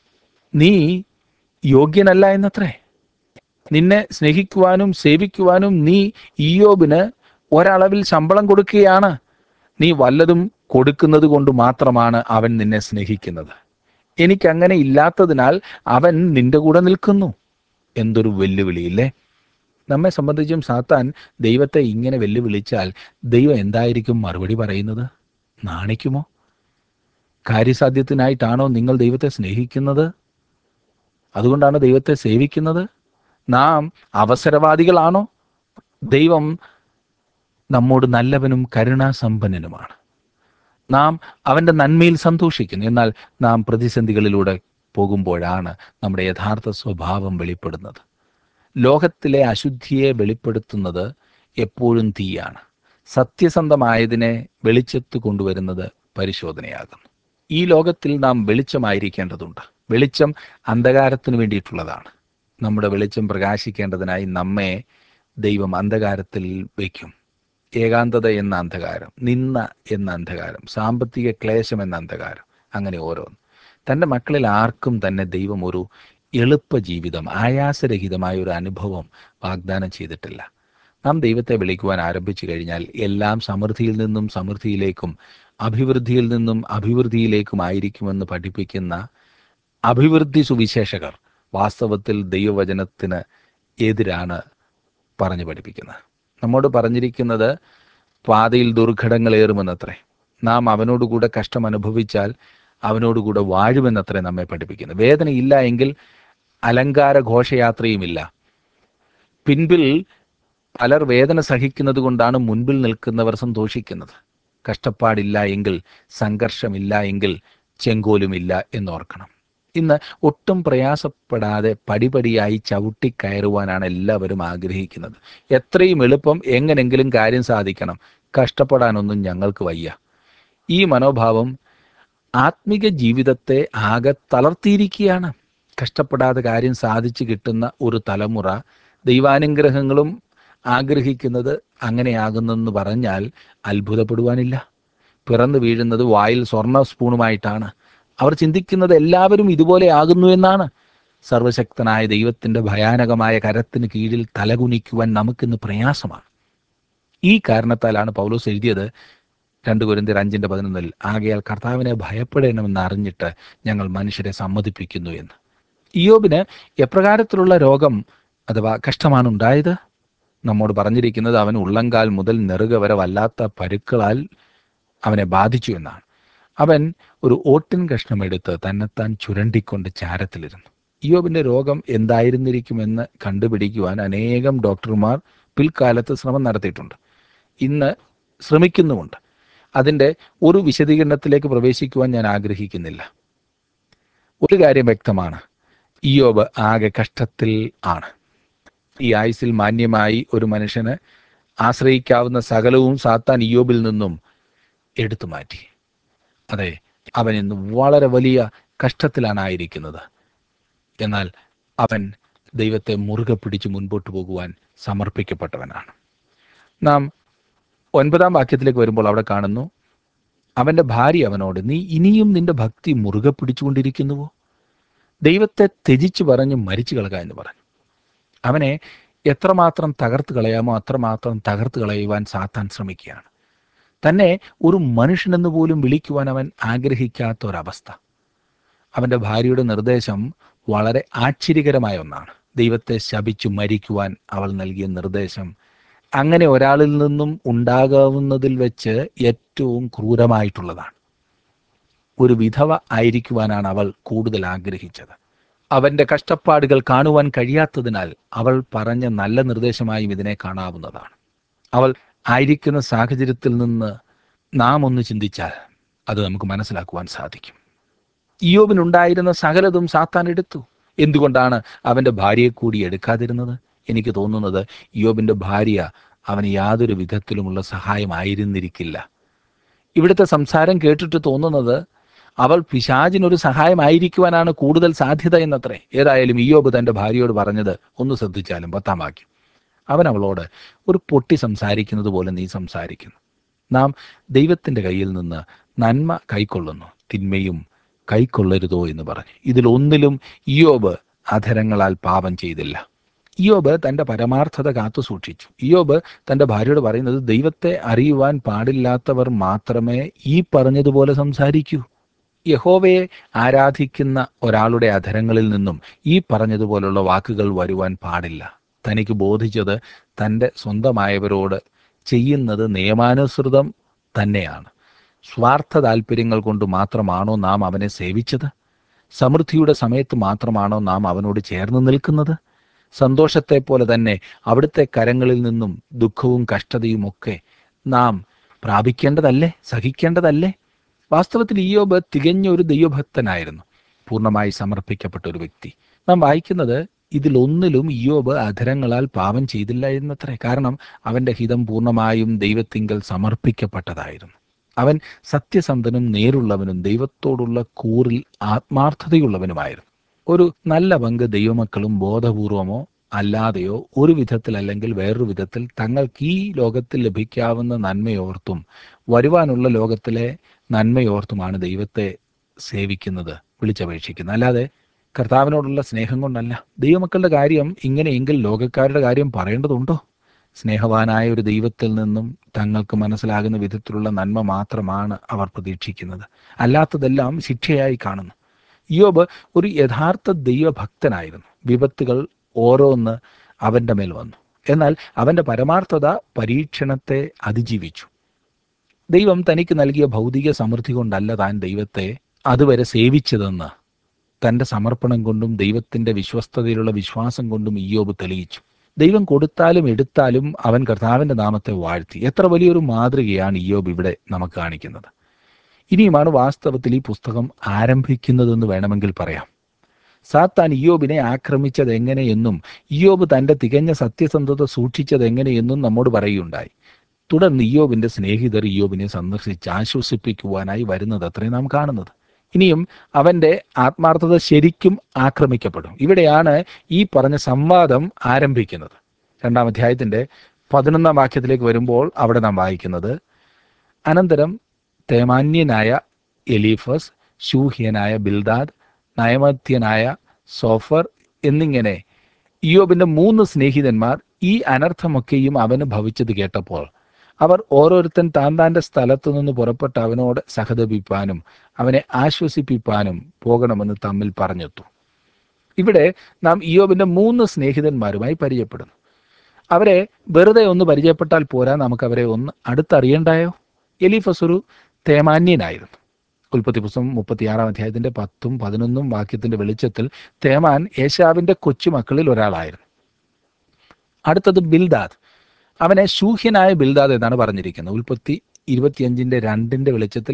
S1: നീ യോഗ്യനല്ല എന്നത്രേ നിന്നെ സ്നേഹിക്കുവാനും സേവിക്കുവാനും നീ ഇയോബിന് ഒരളവിൽ ശമ്പളം കൊടുക്കുകയാണ് നീ വല്ലതും കൊടുക്കുന്നത് കൊണ്ട് മാത്രമാണ് അവൻ നിന്നെ സ്നേഹിക്കുന്നത് എനിക്കങ്ങനെ ഇല്ലാത്തതിനാൽ അവൻ നിന്റെ കൂടെ നിൽക്കുന്നു എന്തൊരു വെല്ലുവിളിയില്ലേ നമ്മെ സംബന്ധിച്ചും സാത്താൻ ദൈവത്തെ ഇങ്ങനെ വെല്ലുവിളിച്ചാൽ ദൈവം എന്തായിരിക്കും മറുപടി പറയുന്നത് നാണിക്കുമോ കാര്യസാധ്യത്തിനായിട്ടാണോ നിങ്ങൾ ദൈവത്തെ സ്നേഹിക്കുന്നത് അതുകൊണ്ടാണ് ദൈവത്തെ സേവിക്കുന്നത് നാം അവസരവാദികളാണോ ദൈവം നമ്മോട് നല്ലവനും കരുണാസമ്പന്നനുമാണ് നാം അവൻ്റെ നന്മയിൽ സന്തോഷിക്കുന്നു എന്നാൽ നാം പ്രതിസന്ധികളിലൂടെ പോകുമ്പോഴാണ് നമ്മുടെ യഥാർത്ഥ സ്വഭാവം വെളിപ്പെടുന്നത് ലോകത്തിലെ അശുദ്ധിയെ വെളിപ്പെടുത്തുന്നത് എപ്പോഴും തീയാണ് സത്യസന്ധമായതിനെ വെളിച്ചത്ത് കൊണ്ടുവരുന്നത് പരിശോധനയാകുന്നു ഈ ലോകത്തിൽ നാം വെളിച്ചമായിരിക്കേണ്ടതുണ്ട് വെളിച്ചം അന്ധകാരത്തിന് വേണ്ടിയിട്ടുള്ളതാണ് നമ്മുടെ വെളിച്ചം പ്രകാശിക്കേണ്ടതിനായി നമ്മെ ദൈവം അന്ധകാരത്തിൽ വയ്ക്കും ഏകാന്തത എന്ന അന്ധകാരം നിന്ന എന്ന അന്ധകാരം സാമ്പത്തിക ക്ലേശം എന്ന അന്ധകാരം അങ്ങനെ ഓരോന്ന് തൻ്റെ മക്കളിൽ ആർക്കും തന്നെ ദൈവം ഒരു എളുപ്പ ജീവിതം ആയാസരഹിതമായ ഒരു അനുഭവം വാഗ്ദാനം ചെയ്തിട്ടില്ല നാം ദൈവത്തെ വിളിക്കുവാൻ ആരംഭിച്ചു കഴിഞ്ഞാൽ എല്ലാം സമൃദ്ധിയിൽ നിന്നും സമൃദ്ധിയിലേക്കും അഭിവൃദ്ധിയിൽ നിന്നും അഭിവൃദ്ധിയിലേക്കും ആയിരിക്കുമെന്ന് പഠിപ്പിക്കുന്ന അഭിവൃദ്ധി സുവിശേഷകർ വാസ്തവത്തിൽ ദൈവവചനത്തിന് എതിരാണ് പറഞ്ഞു പഠിപ്പിക്കുന്നത് നമ്മോട് പറഞ്ഞിരിക്കുന്നത് പാതയിൽ ദുർഘടങ്ങളേറുമെന്നത്രേ നാം അവനോടുകൂടെ കഷ്ടം അനുഭവിച്ചാൽ അവനോടുകൂടെ വാഴുമെന്നത്രേ നമ്മെ പഠിപ്പിക്കുന്നത് വേദനയില്ല എങ്കിൽ അലങ്കാര ഘോഷയാത്രയുമില്ല പിൻപിൽ പലർ വേദന സഹിക്കുന്നത് കൊണ്ടാണ് മുൻപിൽ നിൽക്കുന്നവർ സന്തോഷിക്കുന്നത് കഷ്ടപ്പാടില്ല എങ്കിൽ സംഘർഷമില്ല എങ്കിൽ ചെങ്കോലുമില്ല എന്നോർക്കണം ഇന്ന് ഒട്ടും പ്രയാസപ്പെടാതെ പടിപടിയായി ചവിട്ടിക്കയറുവാനാണ് എല്ലാവരും ആഗ്രഹിക്കുന്നത് എത്രയും എളുപ്പം എങ്ങനെങ്കിലും കാര്യം സാധിക്കണം കഷ്ടപ്പെടാനൊന്നും ഞങ്ങൾക്ക് വയ്യ ഈ മനോഭാവം ആത്മിക ജീവിതത്തെ ആകെ തളർത്തിയിരിക്കുകയാണ് കഷ്ടപ്പെടാതെ കാര്യം സാധിച്ചു കിട്ടുന്ന ഒരു തലമുറ ദൈവാനുഗ്രഹങ്ങളും ആഗ്രഹിക്കുന്നത് അങ്ങനെയാകുന്നെന്ന് പറഞ്ഞാൽ അത്ഭുതപ്പെടുവാനില്ല പിറന്നു വീഴുന്നത് വായിൽ സ്വർണ്ണ സ്പൂണുമായിട്ടാണ് അവർ ചിന്തിക്കുന്നത് എല്ലാവരും ഇതുപോലെ ആകുന്നു എന്നാണ് സർവശക്തനായ ദൈവത്തിൻ്റെ ഭയാനകമായ കരത്തിന് കീഴിൽ തലകുനിക്കുവാൻ നമുക്കിന്ന് പ്രയാസമാണ് ഈ കാരണത്താലാണ് പൗലോസ് എഴുതിയത് രണ്ട് കുരിന്തിർ അഞ്ചിന്റെ പതിനൊന്നിൽ ആകയാൽ കർത്താവിനെ ഭയപ്പെടണമെന്ന് അറിഞ്ഞിട്ട് ഞങ്ങൾ മനുഷ്യരെ സമ്മതിപ്പിക്കുന്നു എന്ന് ഇയോബിന് എപ്രകാരത്തിലുള്ള രോഗം അഥവാ കഷ്ടമാണ് ഉണ്ടായത് നമ്മോട് പറഞ്ഞിരിക്കുന്നത് അവൻ ഉള്ളങ്കാൽ മുതൽ നെറുക വരെ വല്ലാത്ത പരുക്കളാൽ അവനെ ബാധിച്ചു എന്നാണ് അവൻ ഒരു ഓട്ടിൻ കഷ്ണമെടുത്ത് തന്നെത്താൻ ചുരണ്ടിക്കൊണ്ട് ചാരത്തിലിരുന്നു ഇയോബിന്റെ രോഗം എന്തായിരുന്നിരിക്കുമെന്ന് കണ്ടുപിടിക്കുവാൻ അനേകം ഡോക്ടർമാർ പിൽക്കാലത്ത് ശ്രമം നടത്തിയിട്ടുണ്ട് ഇന്ന് ശ്രമിക്കുന്നുമുണ്ട് അതിൻ്റെ ഒരു വിശദീകരണത്തിലേക്ക് പ്രവേശിക്കുവാൻ ഞാൻ ആഗ്രഹിക്കുന്നില്ല ഒരു കാര്യം വ്യക്തമാണ് ഇയോബ് ആകെ കഷ്ടത്തിൽ ആണ് ഈ ആയുസിൽ മാന്യമായി ഒരു മനുഷ്യന് ആശ്രയിക്കാവുന്ന സകലവും സാത്താൻ ഇയോബിൽ നിന്നും എടുത്തു മാറ്റി അതെ അവൻ ഇന്ന് വളരെ വലിയ കഷ്ടത്തിലാണ് ആയിരിക്കുന്നത് എന്നാൽ അവൻ ദൈവത്തെ മുറുകെ പിടിച്ച് മുൻപോട്ട് പോകുവാൻ സമർപ്പിക്കപ്പെട്ടവനാണ് നാം ഒൻപതാം വാക്യത്തിലേക്ക് വരുമ്പോൾ അവിടെ കാണുന്നു അവന്റെ ഭാര്യ അവനോട് നീ ഇനിയും നിന്റെ ഭക്തി മുറുകെ പിടിച്ചുകൊണ്ടിരിക്കുന്നുവോ ദൈവത്തെ ത്യജിച്ചു പറഞ്ഞ് മരിച്ചു കളക എന്ന് പറഞ്ഞു അവനെ എത്രമാത്രം തകർത്ത് കളയാമോ അത്രമാത്രം തകർത്ത് കളയുവാൻ സാത്താൻ ശ്രമിക്കുകയാണ് തന്നെ ഒരു മനുഷ്യനെന്ന് പോലും വിളിക്കുവാൻ അവൻ ആഗ്രഹിക്കാത്ത ഒരവസ്ഥ അവന്റെ ഭാര്യയുടെ നിർദ്ദേശം വളരെ ആശ്ചര്യകരമായ ഒന്നാണ് ദൈവത്തെ ശപിച്ചു മരിക്കുവാൻ അവൾ നൽകിയ നിർദ്ദേശം അങ്ങനെ ഒരാളിൽ നിന്നും ഉണ്ടാകാവുന്നതിൽ വെച്ച് ഏറ്റവും ക്രൂരമായിട്ടുള്ളതാണ് ഒരു വിധവ ആയിരിക്കുവാനാണ് അവൾ കൂടുതൽ ആഗ്രഹിച്ചത് അവന്റെ കഷ്ടപ്പാടുകൾ കാണുവാൻ കഴിയാത്തതിനാൽ അവൾ പറഞ്ഞ നല്ല നിർദ്ദേശമായും ഇതിനെ കാണാവുന്നതാണ് അവൾ ആയിരിക്കുന്ന സാഹചര്യത്തിൽ നിന്ന് നാം ഒന്ന് ചിന്തിച്ചാൽ അത് നമുക്ക് മനസ്സിലാക്കുവാൻ സാധിക്കും ഇയോബിനുണ്ടായിരുന്ന സകലതും സാത്താൻ എടുത്തു എന്തുകൊണ്ടാണ് അവന്റെ ഭാര്യയെ കൂടി എടുക്കാതിരുന്നത് എനിക്ക് തോന്നുന്നത് ഇയോബിന്റെ ഭാര്യ അവന് യാതൊരു വിധത്തിലുമുള്ള സഹായമായിരുന്നിരിക്കില്ല ഇവിടുത്തെ സംസാരം കേട്ടിട്ട് തോന്നുന്നത് അവൾ പിശാചിനൊരു സഹായമായിരിക്കുവാനാണ് കൂടുതൽ സാധ്യത എന്നത്രേ ഏതായാലും ഇയോബ് തന്റെ ഭാര്യയോട് പറഞ്ഞത് ഒന്ന് ശ്രദ്ധിച്ചാലും പത്താം വാക്യം അവൻ അവളോട് ഒരു പൊട്ടി സംസാരിക്കുന്നത് പോലെ നീ സംസാരിക്കുന്നു നാം ദൈവത്തിന്റെ കയ്യിൽ നിന്ന് നന്മ കൈക്കൊള്ളുന്നു തിന്മയും കൈക്കൊള്ളരുതോ എന്ന് പറഞ്ഞു ഇതിലൊന്നിലും ഇയോബ് അധരങ്ങളാൽ പാപം ചെയ്തില്ല ഇയോബ് തന്റെ പരമാർത്ഥത കാത്തു സൂക്ഷിച്ചു ഇയോബ് തന്റെ ഭാര്യയോട് പറയുന്നത് ദൈവത്തെ അറിയുവാൻ പാടില്ലാത്തവർ മാത്രമേ ഈ പറഞ്ഞതുപോലെ സംസാരിക്കൂ യഹോവയെ ആരാധിക്കുന്ന ഒരാളുടെ അധരങ്ങളിൽ നിന്നും ഈ പറഞ്ഞതുപോലുള്ള വാക്കുകൾ വരുവാൻ പാടില്ല തനിക്ക് ബോധിച്ചത് തൻ്റെ സ്വന്തമായവരോട് ചെയ്യുന്നത് നിയമാനുസൃതം തന്നെയാണ് സ്വാർത്ഥ താല്പര്യങ്ങൾ കൊണ്ട് മാത്രമാണോ നാം അവനെ സേവിച്ചത് സമൃദ്ധിയുടെ സമയത്ത് മാത്രമാണോ നാം അവനോട് ചേർന്ന് നിൽക്കുന്നത് സന്തോഷത്തെ പോലെ തന്നെ അവിടുത്തെ കരങ്ങളിൽ നിന്നും ദുഃഖവും കഷ്ടതയും ഒക്കെ നാം പ്രാപിക്കേണ്ടതല്ലേ സഹിക്കേണ്ടതല്ലേ വാസ്തവത്തിൽ ഇയോബ് തികഞ്ഞ ഒരു ദൈവഭക്തനായിരുന്നു പൂർണ്ണമായി സമർപ്പിക്കപ്പെട്ട ഒരു വ്യക്തി നാം വായിക്കുന്നത് ഇതിലൊന്നിലും ഇയോബ് അധരങ്ങളാൽ പാപം ചെയ്തില്ല എന്നത്രേ കാരണം അവന്റെ ഹിതം പൂർണ്ണമായും ദൈവത്തിങ്കൽ സമർപ്പിക്കപ്പെട്ടതായിരുന്നു അവൻ സത്യസന്ധനും നേരുള്ളവനും ദൈവത്തോടുള്ള കൂറിൽ ആത്മാർത്ഥതയുള്ളവനുമായിരുന്നു ഒരു നല്ല പങ്ക് ദൈവമക്കളും ബോധപൂർവമോ അല്ലാതെയോ ഒരു വിധത്തിൽ അല്ലെങ്കിൽ വേറൊരു വിധത്തിൽ തങ്ങൾക്ക് ഈ ലോകത്തിൽ ലഭിക്കാവുന്ന നന്മയോർത്തും വരുവാനുള്ള ലോകത്തിലെ നന്മയോർത്തുമാണ് ദൈവത്തെ സേവിക്കുന്നത് വിളിച്ചപേക്ഷിക്കുന്നത് അല്ലാതെ കർത്താവിനോടുള്ള സ്നേഹം കൊണ്ടല്ല ദൈവമക്കളുടെ കാര്യം ഇങ്ങനെയെങ്കിൽ ലോകക്കാരുടെ കാര്യം പറയേണ്ടതുണ്ടോ സ്നേഹവാനായ ഒരു ദൈവത്തിൽ നിന്നും തങ്ങൾക്ക് മനസ്സിലാകുന്ന വിധത്തിലുള്ള നന്മ മാത്രമാണ് അവർ പ്രതീക്ഷിക്കുന്നത് അല്ലാത്തതെല്ലാം ശിക്ഷയായി കാണുന്നു യോബ് ഒരു യഥാർത്ഥ ദൈവഭക്തനായിരുന്നു വിപത്തുകൾ ഓരോന്ന് അവന്റെ മേൽ വന്നു എന്നാൽ അവന്റെ പരമാർത്ഥത പരീക്ഷണത്തെ അതിജീവിച്ചു ദൈവം തനിക്ക് നൽകിയ ഭൗതിക സമൃദ്ധി കൊണ്ടല്ല താൻ ദൈവത്തെ അതുവരെ സേവിച്ചതെന്ന് തന്റെ സമർപ്പണം കൊണ്ടും ദൈവത്തിന്റെ വിശ്വസ്തതയിലുള്ള വിശ്വാസം കൊണ്ടും ഇയോബ് തെളിയിച്ചു ദൈവം കൊടുത്താലും എടുത്താലും അവൻ കർത്താവിന്റെ നാമത്തെ വാഴ്ത്തി എത്ര വലിയൊരു മാതൃകയാണ് ഇയോബ് ഇവിടെ നമുക്ക് കാണിക്കുന്നത് ഇനിയുമാണ് വാസ്തവത്തിൽ ഈ പുസ്തകം ആരംഭിക്കുന്നതെന്ന് വേണമെങ്കിൽ പറയാം സാത്താൻ ഇയോബിനെ ആക്രമിച്ചത് എങ്ങനെയെന്നും ഇയോബ് തന്റെ തികഞ്ഞ സത്യസന്ധത സൂക്ഷിച്ചത് എങ്ങനെയെന്നും നമ്മോട് പറയുകയുണ്ടായി തുടർന്ന് ഇയോബിന്റെ സ്നേഹിതർ ഇയോബിനെ സന്ദർശിച്ച് ആശ്വസിപ്പിക്കുവാനായി വരുന്നത് അത്രയും നാം കാണുന്നത് ഇനിയും അവന്റെ ആത്മാർത്ഥത ശരിക്കും ആക്രമിക്കപ്പെടും ഇവിടെയാണ് ഈ പറഞ്ഞ സംവാദം ആരംഭിക്കുന്നത് രണ്ടാം അധ്യായത്തിന്റെ പതിനൊന്നാം വാക്യത്തിലേക്ക് വരുമ്പോൾ അവിടെ നാം വായിക്കുന്നത് അനന്തരം തേമാന്യനായ എലീഫസ് ശൂഹ്യനായ ബിൽദാദ് നയമത്യനായ സോഫർ എന്നിങ്ങനെ ഇയോബിന്റെ മൂന്ന് സ്നേഹിതന്മാർ ഈ അനർത്ഥമൊക്കെയും അവന് ഭവിച്ചത് കേട്ടപ്പോൾ അവർ ഓരോരുത്തൻ താൻ താന്റെ സ്ഥലത്തു നിന്ന് പുറപ്പെട്ട് അവനോട് സഹതപിപ്പാനും അവനെ ആശ്വസിപ്പിപ്പാനും പോകണമെന്ന് തമ്മിൽ പറഞ്ഞെത്തു ഇവിടെ നാം ഇയോബിന്റെ മൂന്ന് സ്നേഹിതന്മാരുമായി പരിചയപ്പെടുന്നു അവരെ വെറുതെ ഒന്ന് പരിചയപ്പെട്ടാൽ പോരാ നമുക്ക് അവരെ ഒന്ന് അടുത്തറിയണ്ടായോ എലീഫസ് ഒരു തേമാന്യനായിരുന്നു ഉൽപ്പത്തി പുസ്തകം മുപ്പത്തിയാറാം അധ്യായത്തിന്റെ പത്തും പതിനൊന്നും വാക്യത്തിന്റെ വെളിച്ചത്തിൽ തേമാൻ ഏശാവിന്റെ കൊച്ചുമക്കളിൽ ഒരാളായിരുന്നു അടുത്തത് ബിൽദാദ് അവനെ ശൂഹ്യനായ ബിൽദാദ് എന്നാണ് പറഞ്ഞിരിക്കുന്നത് ഉൽപ്പത്തി ഇരുപത്തിയഞ്ചിന്റെ രണ്ടിന്റെ വെളിച്ചത്തിൽ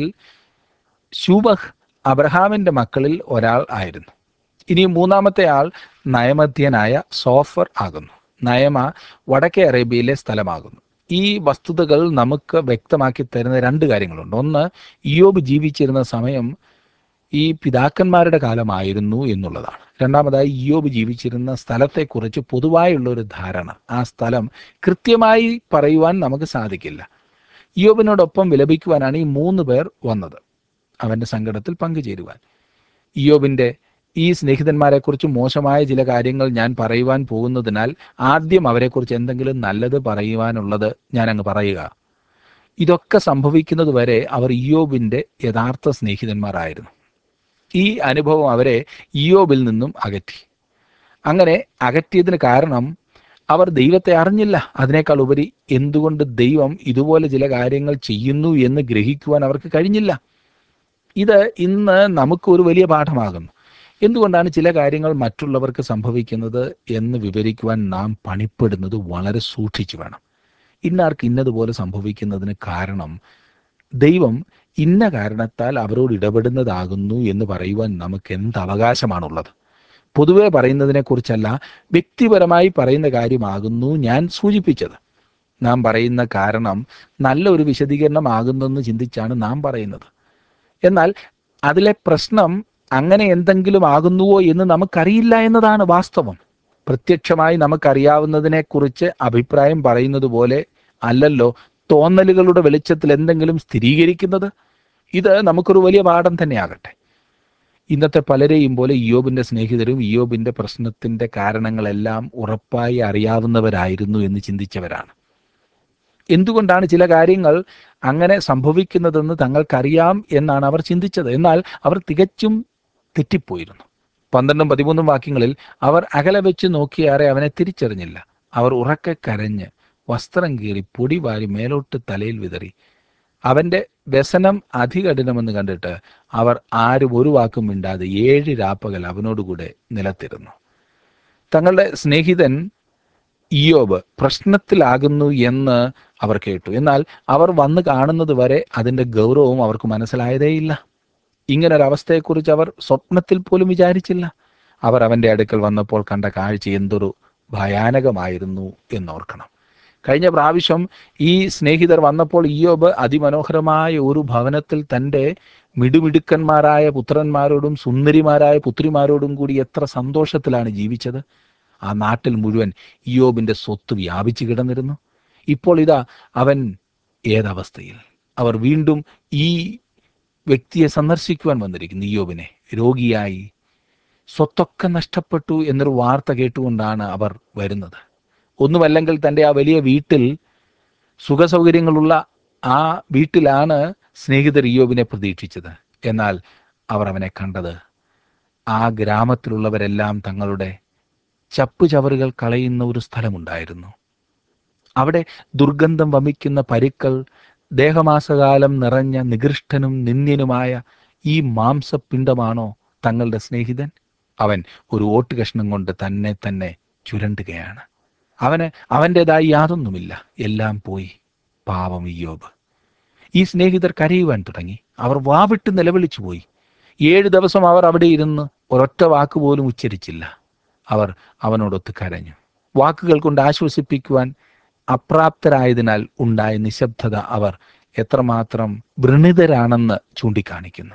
S1: ശൂബഹ് അബ്രഹാമിന്റെ മക്കളിൽ ഒരാൾ ആയിരുന്നു ഇനി മൂന്നാമത്തെ ആൾ നയമധ്യനായ സോഫർ ആകുന്നു നയമ വടക്കേ അറേബ്യയിലെ സ്ഥലമാകുന്നു ഈ വസ്തുതകൾ നമുക്ക് വ്യക്തമാക്കി തരുന്ന രണ്ട് കാര്യങ്ങളുണ്ട് ഒന്ന് ഇയോബ് ജീവിച്ചിരുന്ന സമയം ഈ പിതാക്കന്മാരുടെ കാലമായിരുന്നു എന്നുള്ളതാണ് രണ്ടാമതായി ഇയോബ് ജീവിച്ചിരുന്ന സ്ഥലത്തെക്കുറിച്ച് പൊതുവായുള്ള ഒരു ധാരണ ആ സ്ഥലം കൃത്യമായി പറയുവാൻ നമുക്ക് സാധിക്കില്ല ഇയോബിനോടൊപ്പം വിലപിക്കുവാനാണ് ഈ മൂന്ന് പേർ വന്നത് അവന്റെ സങ്കടത്തിൽ പങ്കുചേരുവാൻ ഇയോബിന്റെ ഈ സ്നേഹിതന്മാരെക്കുറിച്ച് മോശമായ ചില കാര്യങ്ങൾ ഞാൻ പറയുവാൻ പോകുന്നതിനാൽ ആദ്യം അവരെക്കുറിച്ച് എന്തെങ്കിലും നല്ലത് പറയുവാനുള്ളത് ഞാൻ അങ്ങ് പറയുക ഇതൊക്കെ സംഭവിക്കുന്നത് വരെ അവർ ഇയോബിന്റെ യഥാർത്ഥ സ്നേഹിതന്മാരായിരുന്നു ഈ അനുഭവം അവരെ ഇയോബിൽ നിന്നും അകറ്റി അങ്ങനെ അകറ്റിയതിന് കാരണം അവർ ദൈവത്തെ അറിഞ്ഞില്ല അതിനേക്കാൾ ഉപരി എന്തുകൊണ്ട് ദൈവം ഇതുപോലെ ചില കാര്യങ്ങൾ ചെയ്യുന്നു എന്ന് ഗ്രഹിക്കുവാൻ അവർക്ക് കഴിഞ്ഞില്ല ഇത് ഇന്ന് നമുക്ക് ഒരു വലിയ പാഠമാകുന്നു എന്തുകൊണ്ടാണ് ചില കാര്യങ്ങൾ മറ്റുള്ളവർക്ക് സംഭവിക്കുന്നത് എന്ന് വിവരിക്കുവാൻ നാം പണിപ്പെടുന്നത് വളരെ സൂക്ഷിച്ചു വേണം ഇന്നാർക്ക് ഇന്നതുപോലെ സംഭവിക്കുന്നതിന് കാരണം ദൈവം ഇന്ന കാരണത്താൽ അവരോട് ഇടപെടുന്നതാകുന്നു എന്ന് പറയുവാൻ നമുക്ക് എന്ത് അവകാശമാണുള്ളത് പൊതുവെ പറയുന്നതിനെ കുറിച്ചല്ല വ്യക്തിപരമായി പറയുന്ന കാര്യമാകുന്നു ഞാൻ സൂചിപ്പിച്ചത് നാം പറയുന്ന കാരണം നല്ല ഒരു വിശദീകരണമാകുന്നെന്ന് ചിന്തിച്ചാണ് നാം പറയുന്നത് എന്നാൽ അതിലെ പ്രശ്നം അങ്ങനെ എന്തെങ്കിലും ആകുന്നുവോ എന്ന് നമുക്കറിയില്ല എന്നതാണ് വാസ്തവം പ്രത്യക്ഷമായി നമുക്കറിയാവുന്നതിനെ കുറിച്ച് അഭിപ്രായം പറയുന്നത് പോലെ അല്ലല്ലോ തോന്നലുകളുടെ വെളിച്ചത്തിൽ എന്തെങ്കിലും സ്ഥിരീകരിക്കുന്നത് ഇത് നമുക്കൊരു വലിയ പാഠം തന്നെയാകട്ടെ ഇന്നത്തെ പലരെയും പോലെ ഇയോബിന്റെ സ്നേഹിതരും ഇയോബിന്റെ പ്രശ്നത്തിന്റെ കാരണങ്ങളെല്ലാം ഉറപ്പായി അറിയാവുന്നവരായിരുന്നു എന്ന് ചിന്തിച്ചവരാണ് എന്തുകൊണ്ടാണ് ചില കാര്യങ്ങൾ അങ്ങനെ സംഭവിക്കുന്നതെന്ന് തങ്ങൾക്കറിയാം എന്നാണ് അവർ ചിന്തിച്ചത് എന്നാൽ അവർ തികച്ചും തെറ്റിപ്പോയിരുന്നു പന്ത്രണ്ടും പതിമൂന്നും വാക്യങ്ങളിൽ അവർ അകലെ വെച്ച് നോക്കിയാറെ അവനെ തിരിച്ചറിഞ്ഞില്ല അവർ ഉറക്കെ കരഞ്ഞ് വസ്ത്രം കീറി പൊടി വാരി മേലോട്ട് തലയിൽ വിതറി അവന്റെ വ്യസനം അതികഠിനമെന്ന് കണ്ടിട്ട് അവർ ആരും ഒരു വാക്കും മിണ്ടാതെ ഏഴ് രാപ്പകൽ അവനോടുകൂടെ നിലത്തിരുന്നു തങ്ങളുടെ സ്നേഹിതൻ ഇയോബ് പ്രശ്നത്തിലാകുന്നു എന്ന് അവർ കേട്ടു എന്നാൽ അവർ വന്ന് കാണുന്നത് വരെ അതിന്റെ ഗൗരവം അവർക്ക് മനസ്സിലായതേയില്ല ഇങ്ങനൊരവസ്ഥയെക്കുറിച്ച് അവർ സ്വപ്നത്തിൽ പോലും വിചാരിച്ചില്ല അവർ അവന്റെ അടുക്കൽ വന്നപ്പോൾ കണ്ട കാഴ്ച എന്തൊരു ഭയാനകമായിരുന്നു എന്നോർക്കണം കഴിഞ്ഞ പ്രാവശ്യം ഈ സ്നേഹിതർ വന്നപ്പോൾ ഇയോബ് അതിമനോഹരമായ ഒരു ഭവനത്തിൽ തൻ്റെ മിടുമിടുക്കന്മാരായ പുത്രന്മാരോടും സുന്ദരിമാരായ പുത്രിമാരോടും കൂടി എത്ര സന്തോഷത്തിലാണ് ജീവിച്ചത് ആ നാട്ടിൽ മുഴുവൻ ഇയോബിന്റെ സ്വത്ത് വ്യാപിച്ചു കിടന്നിരുന്നു ഇപ്പോൾ ഇതാ അവൻ ഏതവസ്ഥയിൽ അവർ വീണ്ടും ഈ വ്യക്തിയെ സന്ദർശിക്കുവാൻ വന്നിരിക്കുന്നു ഇയോബിനെ രോഗിയായി സ്വത്തൊക്കെ നഷ്ടപ്പെട്ടു എന്നൊരു വാർത്ത കേട്ടുകൊണ്ടാണ് അവർ വരുന്നത് ഒന്നുമല്ലെങ്കിൽ തൻ്റെ ആ വലിയ വീട്ടിൽ സുഖസൗകര്യങ്ങളുള്ള ആ വീട്ടിലാണ് സ്നേഹിതർ ഇയോബിനെ പ്രതീക്ഷിച്ചത് എന്നാൽ അവർ അവനെ കണ്ടത് ആ ഗ്രാമത്തിലുള്ളവരെല്ലാം തങ്ങളുടെ ചപ്പുചവറുകൾ കളയുന്ന ഒരു സ്ഥലമുണ്ടായിരുന്നു അവിടെ ദുർഗന്ധം വമിക്കുന്ന പരുക്കൾ ദേഹമാസകാലം നിറഞ്ഞ നികൃഷ്ടനും നിന്ദ്യനുമായ ഈ മാംസപിണ്ഡമാണോ തങ്ങളുടെ സ്നേഹിതൻ അവൻ ഒരു ഓട്ട് കഷ്ണം കൊണ്ട് തന്നെ തന്നെ ചുരണ്ടുകയാണ് അവന് അവൻ്റെതായി യാതൊന്നുമില്ല എല്ലാം പോയി പാവം ഇയോബ് ഈ സ്നേഹിതർ കരയുവാൻ തുടങ്ങി അവർ വാവിട്ട് നിലവിളിച്ചു പോയി ഏഴ് ദിവസം അവർ അവിടെ ഇരുന്ന് ഒരൊറ്റ വാക്ക് പോലും ഉച്ചരിച്ചില്ല അവർ അവനോടൊത്ത് കരഞ്ഞു വാക്കുകൾ കൊണ്ട് ആശ്വസിപ്പിക്കുവാൻ അപ്രാപ്തരായതിനാൽ ഉണ്ടായ നിശബ്ദത അവർ എത്രമാത്രം വൃണിതരാണെന്ന് ചൂണ്ടിക്കാണിക്കുന്നു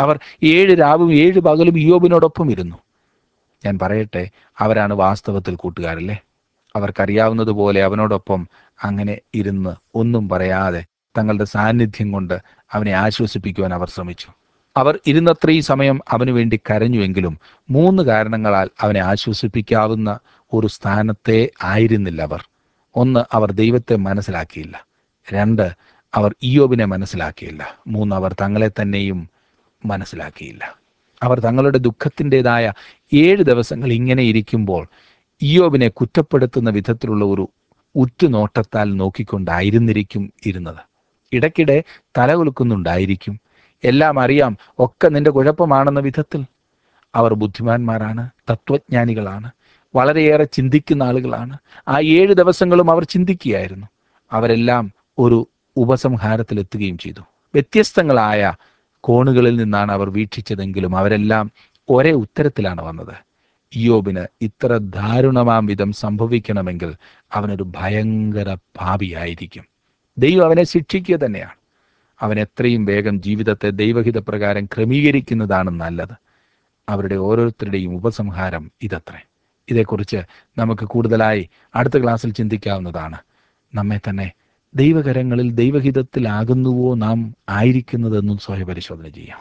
S1: അവർ ഏഴ് രാവും ഏഴ് പകലും ഇയോബിനോടൊപ്പം ഇരുന്നു ഞാൻ പറയട്ടെ അവരാണ് വാസ്തവത്തിൽ കൂട്ടുകാരല്ലേ അവർക്കറിയാവുന്നതുപോലെ അവനോടൊപ്പം അങ്ങനെ ഇരുന്ന് ഒന്നും പറയാതെ തങ്ങളുടെ സാന്നിധ്യം കൊണ്ട് അവനെ ആശ്വസിപ്പിക്കുവാൻ അവർ ശ്രമിച്ചു അവർ ഇരുന്നത്രയും സമയം അവന് വേണ്ടി കരഞ്ഞുവെങ്കിലും മൂന്ന് കാരണങ്ങളാൽ അവനെ ആശ്വസിപ്പിക്കാവുന്ന ഒരു സ്ഥാനത്തെ ആയിരുന്നില്ല അവർ ഒന്ന് അവർ ദൈവത്തെ മനസ്സിലാക്കിയില്ല രണ്ട് അവർ ഇയോബിനെ മനസ്സിലാക്കിയില്ല മൂന്ന് അവർ തങ്ങളെ തന്നെയും മനസ്സിലാക്കിയില്ല അവർ തങ്ങളുടെ ദുഃഖത്തിൻ്റെതായ ഏഴ് ദിവസങ്ങൾ ഇങ്ങനെ ഇരിക്കുമ്പോൾ ഇയോബിനെ കുറ്റപ്പെടുത്തുന്ന വിധത്തിലുള്ള ഒരു ഉറ്റുനോട്ടത്താൽ നോക്കിക്കൊണ്ടായിരുന്നിരിക്കും ഇരുന്നത് ഇടയ്ക്കിടെ തലകുലുക്കുന്നുണ്ടായിരിക്കും എല്ലാം അറിയാം ഒക്കെ നിന്റെ കുഴപ്പമാണെന്ന വിധത്തിൽ അവർ ബുദ്ധിമാന്മാരാണ് തത്വജ്ഞാനികളാണ് വളരെയേറെ ചിന്തിക്കുന്ന ആളുകളാണ് ആ ഏഴ് ദിവസങ്ങളും അവർ ചിന്തിക്കുകയായിരുന്നു അവരെല്ലാം ഒരു ഉപസംഹാരത്തിലെത്തുകയും ചെയ്തു വ്യത്യസ്തങ്ങളായ കോണുകളിൽ നിന്നാണ് അവർ വീക്ഷിച്ചതെങ്കിലും അവരെല്ലാം ഒരേ ഉത്തരത്തിലാണ് വന്നത് ഇയോബിന് ഇത്ര ദാരുണമാം വിധം സംഭവിക്കണമെങ്കിൽ അവനൊരു ഭയങ്കര പാപിയായിരിക്കും ദൈവം അവനെ ശിക്ഷിക്കുക തന്നെയാണ് അവൻ എത്രയും വേഗം ജീവിതത്തെ ദൈവഹിത പ്രകാരം ക്രമീകരിക്കുന്നതാണ് നല്ലത് അവരുടെ ഓരോരുത്തരുടെയും ഉപസംഹാരം ഇതത്രേ ഇതേക്കുറിച്ച് നമുക്ക് കൂടുതലായി അടുത്ത ക്ലാസ്സിൽ ചിന്തിക്കാവുന്നതാണ് നമ്മെ തന്നെ ദൈവകരങ്ങളിൽ ദൈവഹിതത്തിലാകുന്നുവോ നാം ആയിരിക്കുന്നതെന്നും സ്വയപരിശോധന ചെയ്യാം